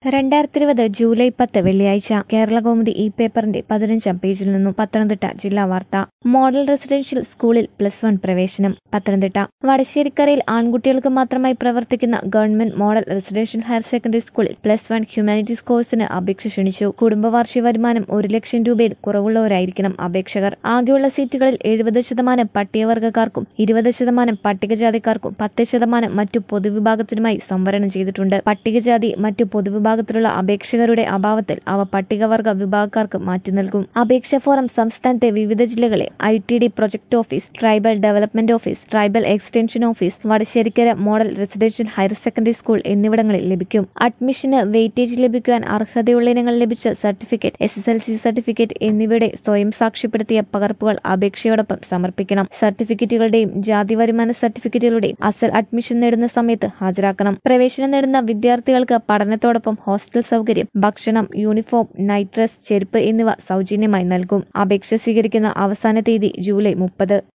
രണ്ടായിരത്തി ഇരുപത് ജൂലൈ പത്ത് വെള്ളിയാഴ്ച കേരളകൗമുദി ഈ പേപ്പറിന്റെ പതിനഞ്ചാം പേജിൽ നിന്നും പത്തനംതിട്ട ജില്ലാ വാർത്ത മോഡൽ റെസിഡൻഷ്യൽ സ്കൂളിൽ പ്ലസ് വൺ പ്രവേശനം പത്തനംതിട്ട വടശ്ശേരിക്കരയിൽ ആൺകുട്ടികൾക്ക് മാത്രമായി പ്രവർത്തിക്കുന്ന government model residential higher secondary സ്കൂളിൽ പ്ലസ് വൺ ഹ്യൂമാനിറ്റീസ് കോഴ്സിന് അപേക്ഷ ക്ഷണിച്ചു കുടുംബവാർഷിക വരുമാനം ഒരു ലക്ഷം രൂപയിൽ കുറവുള്ളവരായിരിക്കണം അപേക്ഷകർ ആകെയുള്ള സീറ്റുകളിൽ എഴുപത് ശതമാനം പട്ടികവർഗക്കാർക്കും ഇരുപത് ശതമാനം പട്ടികജാതിക്കാർക്കും പത്ത് ശതമാനം മറ്റു പൊതുവിഭാഗത്തിനുമായി സംവരണം ചെയ്തിട്ടുണ്ട് പട്ടികജാതി മറ്റു പൊതുവിഭാഗത്തിലുള്ള അപേക്ഷകരുടെ അഭാവത്തിൽ അവ പട്ടികവർഗ വിഭാഗക്കാർക്ക് മാറ്റി നൽകും അപേക്ഷ ഫോറം സംസ്ഥാനത്തെ വിവിധ ജില്ലകളെ I T D project office tribal development office tribal extension office Vadasserikkara model residential higher secondary school എന്നിവിടങ്ങളിൽ ലഭിക്കും അഡ്മിഷന് വെയിറ്റേജ് ലഭിക്കുവാൻ അർഹതയുള്ള ഇനങ്ങൾ ലഭിച്ച certificate S S L C certificate എന്നിവയുടെ സ്വയം സാക്ഷ്യപ്പെടുത്തിയ പകർപ്പുകൾ അപേക്ഷയോടൊപ്പം സമർപ്പിക്കണം സർട്ടിഫിക്കറ്റുകളുടെയും ജാതി വരുമാന സർട്ടിഫിക്കറ്റുകളുടെയും അസൽ അഡ്മിഷൻ നേടുന്ന സമയത്ത് ഹാജരാക്കണം പ്രവേശനം നേടുന്ന വിദ്യാർത്ഥികൾക്ക് പഠനത്തോടൊപ്പം ഹോസ്റ്റൽ സൗകര്യം ഭക്ഷണം യൂണിഫോം നൈറ്റ് ഡ്രസ് ചെരുപ്പ് എന്നിവ സൗജന്യമായി നൽകും അപേക്ഷ സ്വീകരിക്കുന്ന അവസാന തീയതി ജൂലൈ മുപ്പത്